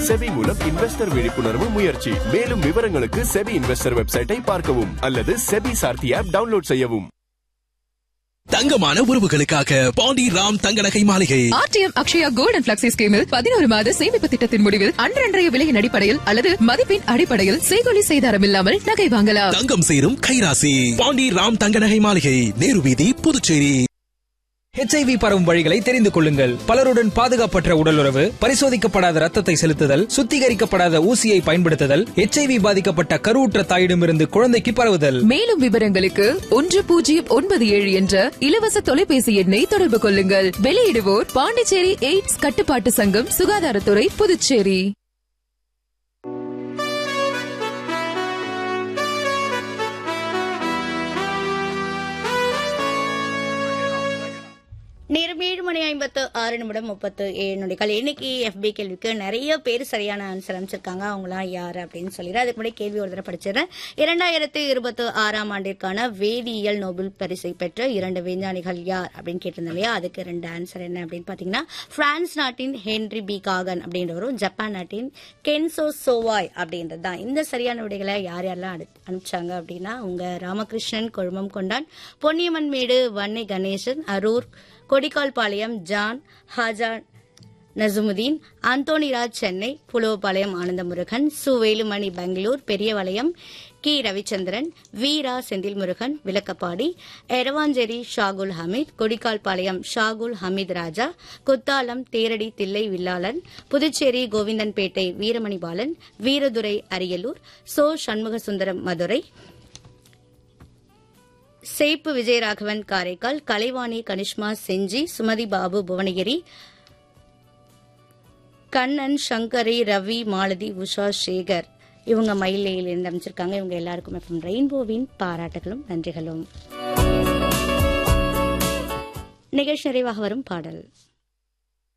SEBI மூலம் investor விழிப்புணர்வு முயற்சி மேலும் விவரங்களுக்கு செபி இன்வெஸ்டர் வெப்சைட்டை பார்க்கவும் அல்லது செபி சார்த்தி ஆப் டவுன்லோட் செய்யவும் தங்கமான உறவுகளுக்காக பாண்டி ராம் தங்க நகை மாளிகை RTM Akshaya gold and flexi ஸ்கீமில் பதினோரு மாத சேமிப்பு திட்டத்தின் முடிவில் அன்றன்றைய விலையின் அடிப்படையில் அல்லது மதிப்பின் அடிப்படையில் செய்கொலி செய்தாரம் இல்லாமல் நகை வாங்கலாம் தங்கம் சேரும் கைராசி பாண்டி ராம் தங்க நகை மாளிகை நேரு வீதி புதுச்சேரி ஹெச்ஐவி பரவும் வழிகளை தெரிந்து கொள்ளுங்கள் பலருடன் பாதுகாப்பற்ற உடலுறவு பரிசோதிக்கப்படாத ரத்தத்தை செலுத்துதல் சுத்திகரிக்கப்படாத ஊசியை பயன்படுத்துதல் ஹெச்ஐவி பாதிக்கப்பட்ட கருவுற்ற தாயிடமிருந்து குழந்தைக்கு பரவுதல் மேலும் விவரங்களுக்கு ஒன்று பூஜ்ஜியம் ஒன்பது ஏழு என்ற இலவச தொலைபேசி எண்ணை தொடர்பு கொள்ளுங்கள் வெளியிடுவோர் பாண்டிச்சேரி எய்ட்ஸ் கட்டுப்பாட்டு சங்கம் சுகாதாரத்துறை புதுச்சேரி நேரம் ஏழு மணி ஐம்பத்து ஆறு நிமிடம் முப்பத்து ஏழு நொடிகள் இன்னைக்கு எஃபி கேள்விக்கு நிறைய பேர் சரியான ஆன்சர் அமைச்சிருக்காங்க அவங்களாம் யார் அப்படின்னு சொல்லிடு அதுக்கு முன்னாடி கேள்வி ஒரு தடவை படிச்சிடுறேன் இரண்டாயிரத்து இருபத்தி ஆறாம் ஆண்டிற்கான வேதியியல் நோபல் பரிசை பெற்ற இரண்டு விஞ்ஞானிகள் யார் அப்படின்னு கேட்டிருந்தோம் இல்லையா அதுக்கு ரெண்டு ஆன்சர் என்ன அப்படின்னு பார்த்தீங்கன்னா பிரான்ஸ் நாட்டின் ஹென்ரி பி காகன் அப்படின்றவரும் ஜப்பான் நாட்டின் கென்சோ சோவாய் அப்படின்றது தான் இந்த சரியான விடைகளை யார் யாரெல்லாம் அனு- அனுப்பிச்சாங்க அப்படின்னா உங்க ராமகிருஷ்ணன் கொழுமம் கொண்டான் பொன்னியம்மன் மேடு வன்னை கணேசன் அரூர் கொடிக்கால்பாளையம் ஜான் ஹாஜா நசுமுதீன் அந்தோணிராஜ் சென்னை புலுவபாளையம் ஆனந்தமுருகன் சு வேலுமணி பெங்களூர் பெரியவளையம் கி ரவிச்சந்திரன் வீரா செந்தில் முருகன் விளக்கப்பாடி எரவாஞ்சேரி ஷாகுல் ஹமீத் கொடிக்கால்பாளையம் ஷாகுல் ஹமீத் ராஜா குத்தாலம் தேரடி தில்லை வில்லாளன் புதுச்சேரி கோவிந்தன்பேட்டை வீரமணி பாலன் வீரதுரை அரியலூர் சோ சண்முகசுந்தரம் மதுரை சேப்பு விஜயராகவன் காரைக்கால் கலைவாணி கனிஷ்மா செஞ்சி சுமதி பாபு புவனகிரி கண்ணன் சங்கரி ரவி மாலதி உஷா சேகர் இவங்க மயிலையிலிருந்து அமைச்சிருக்காங்க இவங்க எல்லாருக்கும் எஃப்எம் ரெயின்போவின் பாராட்டுகளும் நன்றிகளும் நிகழ்ச்சி நிறைவாக வரும் பாடல்